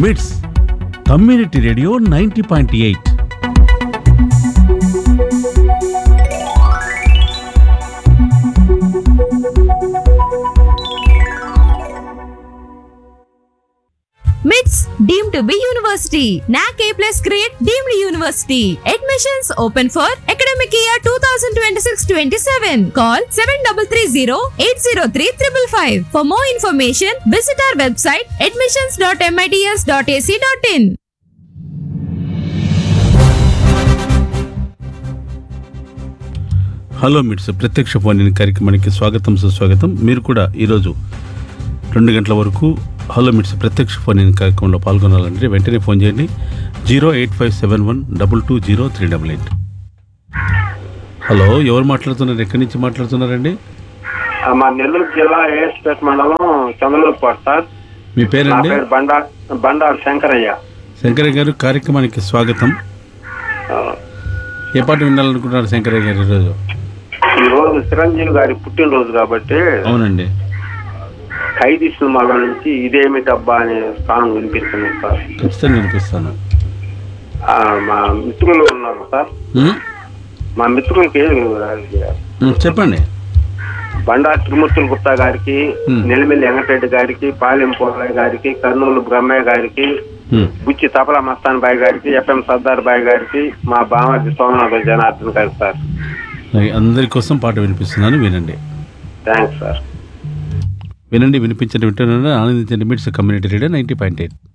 మిట్స్ community radio ninety point eight MITS deemed to be university NAAC A plus grade deemed university admissions open for academic year two thousand twenty six twenty seven call seven double three zero eight zero three triple five for more information visit our website admissions dot MITS dot AC dot in hello MITS ప్రత్యక్ష phone in కార్యక్రమానికి స్వాగతం సుస్వాగతం మీరు కూడా ఈరోజు రెండు గంటల వరకు హలో మిట్స్ ప్రత్యక్ష ఫోన్ ఇన్ కార్యక్రమంలో పాల్గొనాలంటే వెంటనే ఫోన్ చేయండి zero eight five seven one double two zero three double eight hello ఎవరు మాట్లాడుతున్నారు ఎక్కడి నుంచి మాట్లాడుతున్నారండి ఆ, మా నెల్లూరు జిల్లా ఏఎస్పేట మండలం చంద్రలూరుపాటు సార్ మీ నా పేరండి పేరు బండా బండారు శంకరయ్య శంకరయ్య గారు కార్యక్రమానికి స్వాగతం ఆ, ఏ పాట వినాలనుకుంటున్నారు శంకరయ్య గారు ఈరోజు ఈ రోజు చిరంజీవి గారి పుట్టినరోజు కాబట్టి అవునండి ఖైదీ సినిమాలో నుంచి ఇదేమి డబ్బా అనే సాంగ్ వినిపిస్తుంది సార్ ఖచ్చితంగా వినిపిస్తాను ఆ, మా మిత్రులు ఉన్నారు సార్ ఉమ్, మా మిత్రులకి ఉమ్, చెప్పండి బండారు త్రిమూర్తుల గుప్తా గారికి Hmm. నెల్లిమిల్లి వెంకటరెడ్డి గారికి పాలెం పోలయ్య గారికి కర్నూలు బ్రహ్మయ్య గారికి ఉమ్, బుచ్చి తపలా మస్తాన్ బాయ్ గారికి ఎఫ్ఎం సర్దార్ బాయ్ గారికి మా బామర్ది సోమనాథ జనార్దన్ గారికి సార్ అందరి కోసం పాట వినిపిస్తున్నాను వినండి థ్యాంక్స్ సార్ వినండి వినిపించండి వింటున్నాను ఆనందించండి MITS community radio ninety point eight